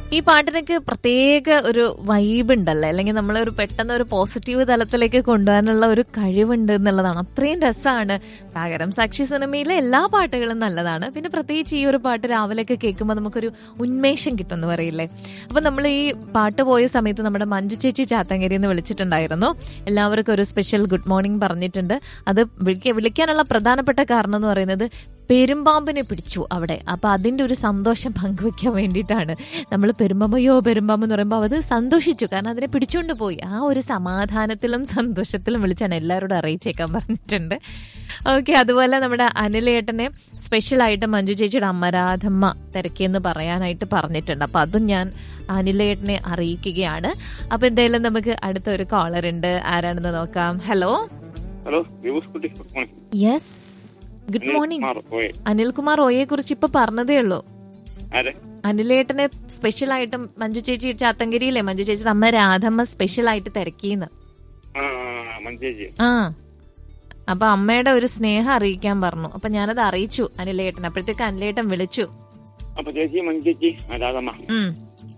ഈ പാട്ടിനൊക്കെ പ്രത്യേക ഒരു വൈബ് ഉണ്ടല്ലേ അല്ലെങ്കിൽ നമ്മളെ ഒരു പെട്ടെന്ന് ഒരു പോസിറ്റീവ് തലത്തിലേക്ക് കൊണ്ടുപോകാനുള്ള ഒരു കഴിവുണ്ട് എന്നുള്ളതാണ് അത്രയും രസമാണ് സാഗരം സാക്ഷി സിനിമയിലെ എല്ലാ പാട്ടുകളും നല്ലതാണ് പിന്നെ പ്രത്യേകിച്ച് ഈ ഒരു പാട്ട് രാവിലെയൊക്കെ കേൾക്കുമ്പോൾ നമുക്കൊരു ഉന്മേഷം കിട്ടും എന്ന് പറയില്ലേ അപ്പൊ നമ്മൾ ഈ പാട്ട് പോയ സമയത്ത് നമ്മുടെ മഞ്ജു ചേച്ചി ചാത്തങ്കരി എന്ന് വിളിച്ചിട്ടുണ്ടായിരുന്നു എല്ലാവർക്കും ഒരു സ്പെഷ്യൽ ഗുഡ് മോർണിംഗ് പറഞ്ഞിട്ടുണ്ട് അത് വിളിക്ക- വിളിക്കാനുള്ള പ്രധാനപ്പെട്ട കാരണം എന്ന് പറയുന്നത് പെരുമ്പാമ്പിനെ പിടിച്ചു അവിടെ അപ്പൊ അതിന്റെ ഒരു സന്തോഷം പങ്കുവെക്കാൻ വേണ്ടിയിട്ടാണ് നമ്മൾ പെരുമ്പാമ്പയോ പെരുമ്പാമ്പ് എന്ന് പറയുമ്പോൾ അത് സന്തോഷിച്ചു കാരണം അതിനെ പിടിച്ചുകൊണ്ട് പോയി ആ ഒരു സമാധാനത്തിലും സന്തോഷത്തിലും വിളിച്ചാണ് എല്ലാവരോടും അറിയിച്ചേക്കാൻ പറഞ്ഞിട്ടുണ്ട് ഓക്കെ അതുപോലെ നമ്മുടെ അനിലേട്ടനെ സ്പെഷ്യലായിട്ട് മഞ്ജു ചേച്ചിയുടെ അമ്മ രാധമ്മ തിരക്കിയെന്ന് പറയാനായിട്ട് പറഞ്ഞിട്ടുണ്ട് അപ്പൊ അതും ഞാൻ അനിലേട്ടനെ അറിയിക്കുകയാണ് അപ്പൊ എന്തായാലും നമുക്ക് അടുത്ത ഒരു കോളർ ഉണ്ട് ആരാണെന്ന് നോക്കാം ഹലോ ഹലോ ദിവസ് കുട്ടി good morning yes good morning Kumar ഓയെ അനിൽകുമാർ ഓയെ കുറിച്ച് ഇപ്പൊ പറഞ്ഞതേ ഉള്ളൂ ആരെ അനിലേട്ടനെ സ്പെഷ്യൽ ആയിട്ട് മഞ്ജു ചേച്ചി ചാത്തങ്കരിയിലെ മഞ്ജു ചേച്ചിയുടെ അമ്മ രാധമ്മ സ്പെഷ്യൽ ആയിട്ട് തിരക്കിന്ന് ആ മഞ്ചേജി ആ അപ്പൊ അമ്മയുടെ ഒരു സ്നേഹം അറിയിക്കാൻ പറഞ്ഞു അപ്പൊ ഞാനത് അറിയിച്ചു അനിലേട്ടൻ അപ്പോഴത്തേക്ക് അനിലേട്ടൻ വിളിച്ചു അപ്പൊ ചേച്ചി മഞ്ചേച്ചി ആ, രാധമ്മ ഉം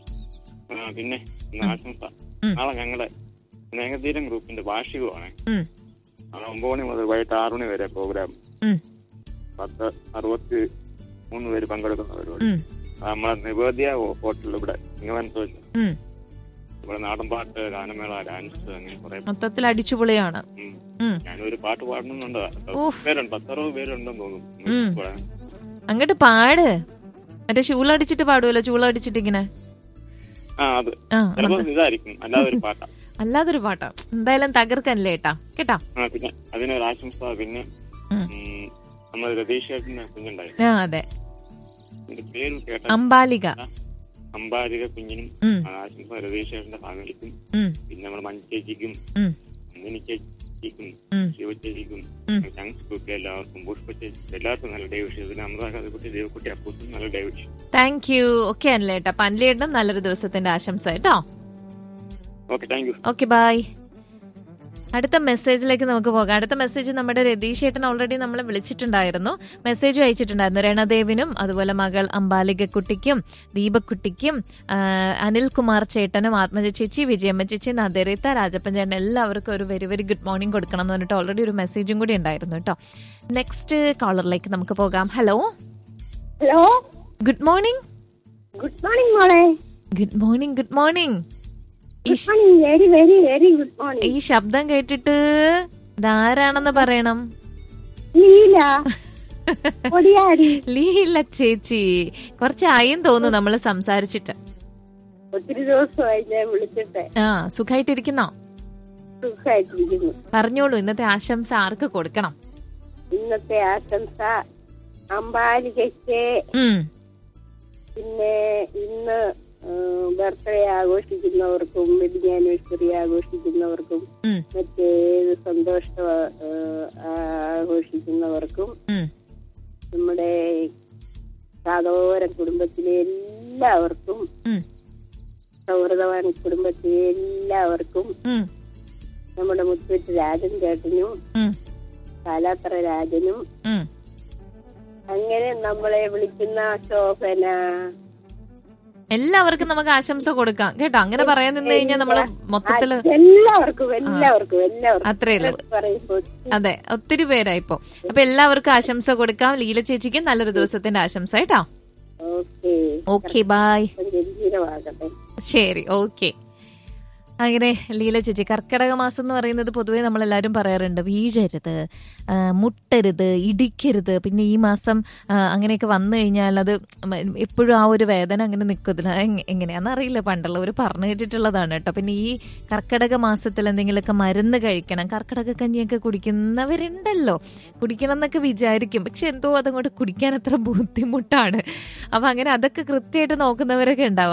ആ, പിന്നെ ഇന്ന് ആശംസ ഉം. നാളെ ഞങ്ങളെ സ്നേഹതീരം ഗ്രൂപ്പിന്റെ വാർഷികമാണ് ഉം നാളെ ഒമ്പത് മണി മുതൽ വൈകിട്ട് ആറു മണി വരെ പ്രോഗ്രാം ഉം പത്ത് അറുപത്തി മൂന്ന് പേര് പങ്കെടുക്കുന്ന പരിപാടി ഉം ആ, നമ്മളെ നിവേദ്യ ഹോട്ടലിൽ ഇവിടെ ഇങ്ങനെ ഉം ഇവിടെ നാടൻ പാട്ട് ഗാനമേള ഡാൻസ് അങ്ങനെ കുറെ മൊത്തത്തിൽ അടിച്ചുപൊളിയാണ് ഉം. ഉം ഞാനൊരു പാട്ട് പാടണമെന്നുണ്ട് ഊഫ്. പേരുണ്ട് പത്തറുപത് പേരുണ്ടെന്ന് ഉം. തോന്നുന്നു അങ്ങോട്ട് പാട് മറ്റേ ചൂളടിച്ചിട്ട് പാടുമല്ലോ ചൂളടിച്ചിട്ട് ഇങ്ങനെ ആ അത് ആ ചിലപ്പോ അത് ഇതായിരിക്കും അല്ലാതെ ഒരു പാട്ടാ അല്ലാതൊരു പാട്ടാ എന്തായാലും തകർക്കല്ലേ ഏട്ടാ കേട്ടാ ആ പിന്നെ അതിനൊരു ആശംസ പിന്നെ ഉം. ഉം, നമ്മൾ രതീഷ് ചേട്ടന്റെ കുഞ്ഞുണ്ടായി ആ അതെ എന്റെ പേര് കേട്ട അംബാലിക അമ്പാരിക കുഞ്ഞിനും ഉം ആ ആശംസ രതീഷ് ചേട്ടന്റെ ഫാമിലിക്കും ഉം പിന്നെ നമ്മുടെ മഞ്ജു ചേച്ചിക്കും ഉം അന്നിനി ചേച്ചിക്കും ഉം ശിവ ചേച്ചിക്കും ഉം. താങ്ക്സ് ഗ്രൂപ്പിലെ എല്ലാവർക്കും പുഷ്പ ചേച്ചി എല്ലാവർക്കും നല്ല ഡേ വിഷയം പിന്നെ അമൃതാകുട്ടി ദേവക്കുട്ടി അപ്പൂസും നല്ല ഡേ വിഷയം താങ്ക് യു ഓക്കെ അനിലേട്ടാ അപ്പൊ അനിലേട്ടനും നല്ലൊരു ദിവസത്തിന്റെ ആശംസ കേട്ടോ okay thank you okay bye അടുത്ത മെസ്സേജിലേക്ക് നമുക്ക് പോകാം അടുത്ത മെസ്സേജ് നമ്മുടെ രതീഷ് ഏട്ടൻ ഓൾറെഡി നമ്മളെ വിളിച്ചിട്ടുണ്ടായിരുന്നു മെസ്സേജ് അയച്ചിട്ടുണ്ടായിരുന്നു രണദേവിനും അതുപോലെ മകൾ അംബാലികക്കുട്ടിക്കും ദീപക്കുട്ടിക്കും ആ, അനിൽകുമാർ ചേട്ടനും ആത്മജ ചേച്ചി വിജയമ്മ ചേച്ചി നദരിത്ത രാജപ്പൻ ചേട്ടൻ എല്ലാവർക്കും ഒരു വെരി വെരി ഗുഡ് മോർണിംഗ് കൊടുക്കണം എന്ന് പറഞ്ഞിട്ട് ഓൾറെഡി ഒരു മെസ്സേജും കൂടി ഉണ്ടായിരുന്നു കേട്ടോ നെക്സ്റ്റ് കോളറിലേക്ക് നമുക്ക് പോകാം hello hello good morning good morning മോളെ ഗുഡ് മോർണിംഗ് ഗുഡ് മോർണിംഗ് ഈ good morning very very very good morning ഈ ശബ്ദം കേട്ടിട്ട് ഇതാരാണെന്ന് പറയണം ലീല ഒടിയാടി ലീല ചേച്ചി കുറച്ചായും തോന്നുന്നു നമ്മൾ സംസാരിച്ചിട്ട് ഒത്തിരി ദിവസമായി ഞാൻ വിളിച്ചിട്ട് ആ സുഖായിട്ടിരിക്കുന്നോ സുഖമായിട്ടിരിക്കുന്നു പറഞ്ഞോളൂ ഇന്നത്തെ ആശംസ ആർക്ക് കൊടുക്കണം ഇന്നത്തെ ആശംസ അമ്പാലികയ്ക്ക് ഉം പിന്നെ ഇന്ന് ബർത്ത്ഡേ ആഘോഷിക്കുന്നവർക്കും വെഡിങ് ആനിവേഴ്സറി ആഘോഷിക്കുന്നവർക്കും ഉം മറ്റേത് സന്തോഷം ആ, ആഘോഷിക്കുന്നവർക്കും ഉം നമ്മുടെ സാധോര കുടുംബത്തിലെ എല്ലാവർക്കും ഉം സൗഹൃദവാൻ കുടുംബത്തിലെ എല്ലാവർക്കും ഉം നമ്മുടെ മുത്തുവെച്ച് രാജൻ ചേട്ടനും ഉം കാലാത്തറ രാജനും ഉം അങ്ങനെ നമ്മളെ വിളിക്കുന്ന ശോഭന എല്ലാവർക്കും നമുക്ക് ആശംസ കൊടുക്കാം കേട്ടോ അങ്ങനെ പറയാൻ നിന്ന് കഴിഞ്ഞാൽ നമ്മള് മൊത്തത്തില് എല്ലാവർക്കും എല്ലാവർക്കും എല്ലാവർക്കും അത്രേ ഉള്ളൂ പറയുമ്പോൾ അതെ ഒത്തിരി പേരായിപ്പോ അപ്പൊ എല്ലാവർക്കും ആശംസ കൊടുക്കാം ലീല ചേച്ചിക്ക് നല്ലൊരു ദിവസത്തിന്റെ ആശംസ കേട്ടോ ഓക്കെ ഓക്കെ ബായ് ഗംഭീരമാകട്ടെ ശരി ഓക്കെ അങ്ങനെ ലീല ചേച്ചി കർക്കിടക മാസം എന്ന് പറയുന്നത് പൊതുവേ നമ്മളെല്ലാവരും പറയാറുണ്ട് വീഴരുത് ആ, മുട്ടരുത് ഇടിക്കരുത് പിന്നെ ഈ മാസം ആ, അങ്ങനെയൊക്കെ വന്നു കഴിഞ്ഞാൽ അത് എപ്പോഴും ആ ഒരു വേദന അങ്ങനെ നിൽക്കത്തില്ല എങ്- എങ്ങനെയാണെന്ന് അറിയില്ല പണ്ടുള്ളവർ പറഞ്ഞു കേട്ടിട്ടുള്ളതാണ് കേട്ടോ പിന്നെ ഈ കർക്കിടക മാസത്തിൽ എന്തെങ്കിലുമൊക്കെ മരുന്ന് കഴിക്കണം കർക്കിടക കഞ്ഞിയൊക്കെ കുടിക്കുന്നവരുണ്ടല്ലോ കുടിക്കണം എന്നൊക്കെ വിചാരിക്കും പക്ഷെ എന്തോ അതങ്ങോട്ട് കുടിക്കാൻ അത്ര ബുദ്ധിമുട്ടാണ് അപ്പൊ അങ്ങനെ അതൊക്കെ കൃത്യമായിട്ട് നോക്കുന്നവരൊക്കെ ഉണ്ടാവും